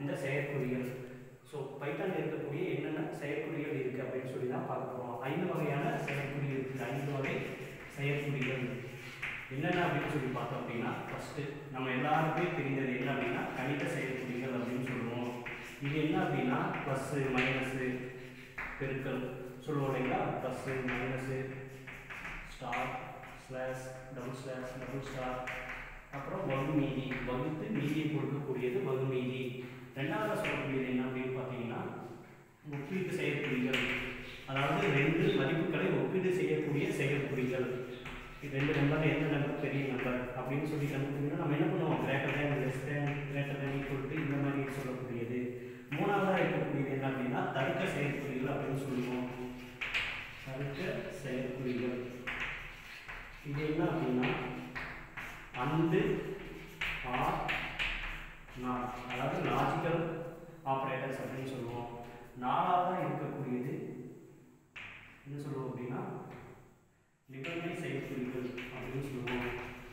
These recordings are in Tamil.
இந்த செயற்குறிகள் ஸோ பைத்தானில் இருக்கக்கூடிய என்னென்ன செயற்குறிகள் இருக்குது அப்படின்னு சொல்லி தான் பார்க்க போகிறோம் ஐந்து வகையான செயற்குறிகள் இருக்குது ஐந்து வகை செயற்குறிகள் என்னென்ன அப்படின்னு சொல்லி பார்த்தோம் அப்படின்னா ஃபஸ்ட்டு நம்ம எல்லாருக்குமே தெரிந்தது என்ன அப்படின்னா கணித செயற்குறிகள் அப்படின்னு சொல்லுவோம் இது என்ன அப்படின்னா ப்ளஸ்ஸு மைனஸு பெருக்கல் சொல்லுவோம் இல்லைங்களா plus minus star slash double slash double star அப்புறம் வகுமீதி வகுத்து மீதியை கொடுக்கக்கூடியது வகுமீதி ரெண்டாவது சொல்லக்கூடியது என்ன அப்படின்னு பார்த்தீங்கன்னா ஒப்பீட்டு செயற்குறிகள் அதாவது ரெண்டு மதிப்புகளை ஒப்பீடு செய்யக்கூடிய செயற்குறிகள் இது ரெண்டு நம்பர் எந்த நம்பர் பெரிய நம்பர் அப்படின்னு சொல்லி கண்டுபிடிக்கணும் நம்ம என்ன பண்ணுவோம் greater than less than greater than equal இந்த மாதிரி சொல்லக்கூடியது மூணாவதாக இருக்கக்கூடியது என்ன அப்படின்னா தர்க்க செயற்குறிகள் அப்படின்னு சொல்லுவோம் தர்க்க செயற்குறிகள் இது என்ன அப்படின்னா அண்டு ஆர் நாட் அதாவது லாஜிக்கல் ஆப்ரேட்டர்ஸ் அப்படின்னு சொல்லுவோம் நாலாவதாக இருக்கக்கூடியது என்ன சொல்லுவோம் அப்படின்னா நிபந்தனை செயற்குறிகள் அப்படின்னு சொல்லுவோம்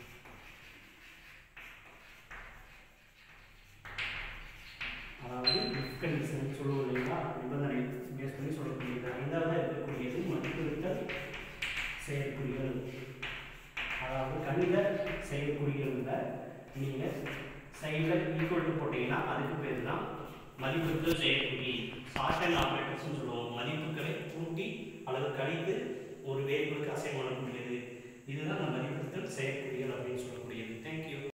அதாவது இஃப் கண்டிஷன் சொல்லுவோம் இல்லைங்களா நிபந்தனை பேஸ் பண்ணி சொல்லக்கூடியது ஐந்தாவதாக இருக்கக்கூடியது மதிப்பிடுத்தல் செயற்குறிகள் அதாவது கணித செயற்குறிகளில் நீங்கள் சைடில் ஈக்குவல் டு போட்டிங்கன்னா அதுக்கு பேர் தான் மதிப்புகள் செயற்குறி ஷார்ட் அண்ட் ஆப்ரேட்டர்ஸ்னு சொல்லுவோம் மதிப்புகளை கூட்டி அல்லது கழித்து ஒரு வேரியபிளுக்கு அசைன் பண்ணக்கூடியது இதுதான் நம்ம மதிப்புகள் செயற்குறிகள் அப்படின்னு சொல்லக்கூடியது தேங்க்யூ